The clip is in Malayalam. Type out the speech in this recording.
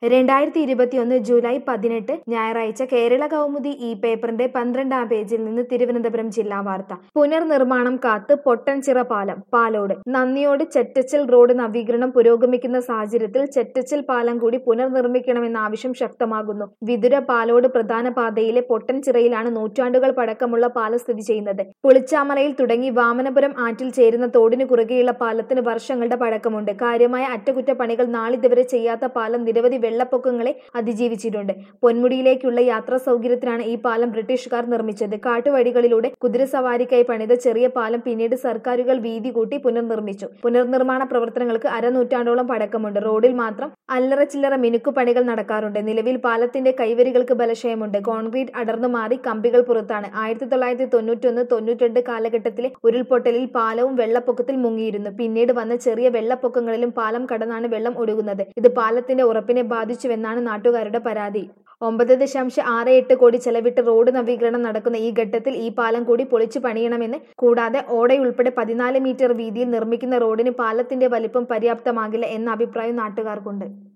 രണ്ടായിരത്തി ഇരുപത്തിയൊന്ന് ജൂലൈ പതിനെട്ട് ഞായറാഴ്ച കേരള കൗമുദി ഈ പേപ്പറിന്റെ പന്ത്രണ്ടാം പേജിൽ നിന്ന് തിരുവനന്തപുരം ജില്ലാ വാർത്ത പുനർനിർമ്മാണം കാത്ത് പൊട്ടൻചിറ പാലം പാലോട് നന്ദിയോട് ചെറ്റച്ചൽ റോഡ് നവീകരണം പുരോഗമിക്കുന്ന സാഹചര്യത്തിൽ ചെറ്റച്ചൽ പാലം കൂടി പുനർനിർമ്മിക്കണമെന്ന ആവശ്യം ശക്തമാകുന്നു വിതുര പാലോട് പ്രധാന പാതയിലെ പൊട്ടൻചിറയിലാണ് നൂറ്റാണ്ടുകൾ പഴക്കമുള്ള പാലം സ്ഥിതി ചെയ്യുന്നത് പുളിച്ചാമലയിൽ തുടങ്ങി വാമനപുരം ആറ്റിൽ ചേരുന്ന തോടിന് കുറുകെയുള്ള പാലത്തിന് വർഷങ്ങളുടെ പഴക്കമുണ്ട് കാര്യമായ അറ്റകുറ്റപ്പണികൾ നാളിതുവരെ ചെയ്യാത്ത പാലം നിരവധി വെള്ളപ്പൊക്കങ്ങളെ അതിജീവിച്ചിട്ടുണ്ട് പൊന്മുടിയിലേക്കുള്ള യാത്രാ സൗകര്യത്തിനാണ് ഈ പാലം ബ്രിട്ടീഷുകാർ നിർമ്മിച്ചത് കാട്ടുവഴികളിലൂടെ കുതിരസവാരിക്കായി പണിത ചെറിയ പാലം പിന്നീട് സർക്കാരുകൾ വീതി കൂട്ടി പുനർനിർമ്മിച്ചു പുനർനിർമ്മാണ പ്രവർത്തനങ്ങൾക്ക് അരനൂറ്റാണ്ടോളം പഴക്കമുണ്ട് റോഡിൽ മാത്രം അല്ലറ ചില്ലറ മിനുക്കുപണികൾ നടക്കാറുണ്ട് നിലവിൽ പാലത്തിന്റെ കൈവരികൾക്ക് ബലക്ഷയമുണ്ട് കോൺക്രീറ്റ് അടർന്നു മാറി കമ്പികൾ പുറത്താണ് ആയിരത്തി തൊള്ളായിരത്തി തൊണ്ണൂറ്റൊന്ന് തൊണ്ണൂറ്റിരണ്ട് കാലഘട്ടത്തിലെ ഉരുൾപൊട്ടലിൽ പാലവും വെള്ളപ്പൊക്കത്തിൽ മുങ്ങിയിരുന്നു പിന്നീട് വന്ന ചെറിയ വെള്ളപ്പൊക്കങ്ങളിലും പാലം കടന്നാണ് വെള്ളം ഒഴുകുന്നത് ഇത് പാലത്തിന്റെ ഉറപ്പിനെ ബാധിച്ചുവെന്നാണ് നാട്ടുകാരുടെ പരാതി ഒമ്പത് ദശാംശം ആറ് എട്ട് കോടി ചെലവിട്ട് റോഡ് നവീകരണം നടക്കുന്ന ഈ ഘട്ടത്തിൽ ഈ പാലം കൂടി പൊളിച്ചു പണിയണമെന്ന് കൂടാതെ ഓടയുൾപ്പെടെ പതിനാല് മീറ്റർ വീതിയിൽ നിർമ്മിക്കുന്ന റോഡിന് പാലത്തിന്റെ വലിപ്പം പര്യാപ്തമാകില്ല എന്ന അഭിപ്രായം നാട്ടുകാർക്കുണ്ട്